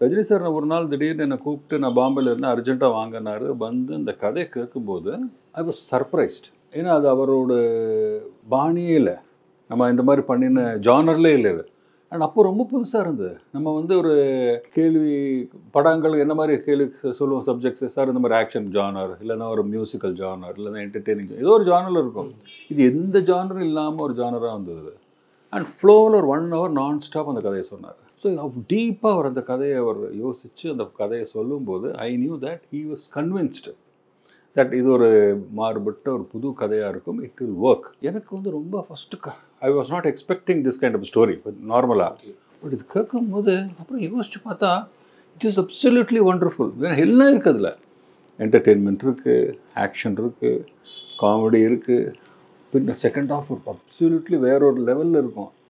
Rajini sir ஒரு நாள் திடீர்னு என்னை கூப்பிட்டு நான் பாம்பேல இருந்து அர்ஜென்ட்டாக வாங்கினாரு வந்து இந்த கதையை கேட்கும்போது ஐ வாஸ் சர்ப்ரைஸ்ட் ஏன்னா அது அவரோட பாணியே இல்லை நம்ம இந்த மாதிரி பண்ணின ஜானர்லே இல்லை இது அண்ட் அப்போ ரொம்ப புதுசாக இருந்தது நம்ம வந்து ஒரு கேள்வி படங்கள் என்ன மாதிரி கேள்வி சொல்லுவோம் சப்ஜெக்ட்ஸ் சார் இந்த மாதிரி ஆக்ஷன் ஜானர் இல்லைன்னா ஒரு மியூசிக்கல் ஜானர் இல்லைன்னா என்டர்டெய்னிங் ஏதோ ஒரு ஜானர் இருக்கும் இது எந்த ஜானரும் இல்லாமல் ஒரு ஜானராக வந்தது அண்ட் ஃப்ளோவில் ஒரு ஒன் ஹவர் நான் ஸ்டாப் அந்த கதையை சொன்னார் ஸோ டீப்பாக அவர் அந்த கதையை அவர் யோசித்து அந்த கதையை சொல்லும்போது I knew that he was convinced that இது ஒரு மாறுபட்ட ஒரு புது கதையாக இருக்கும் இட் வில் ஒர்க் எனக்கு வந்து ரொம்ப first I was not expecting this kind of story நார்மலாக பட் இது கேட்கும்போது அப்புறம் யோசிச்சு பார்த்தா இட் இஸ் அப்சல்யூட்லி ஒண்டர்ஃபுல் வேறு எல்லாம் இருக்குது அதில் என்டர்டெயின்மெண்ட் இருக்குது ஆக்ஷன் இருக்குது காமெடி இருக்குது பின்ன செகண்ட் ஆஃப் ஒரு அப்சல்யூட்லி வேற ஒரு லெவலில் இருக்கும்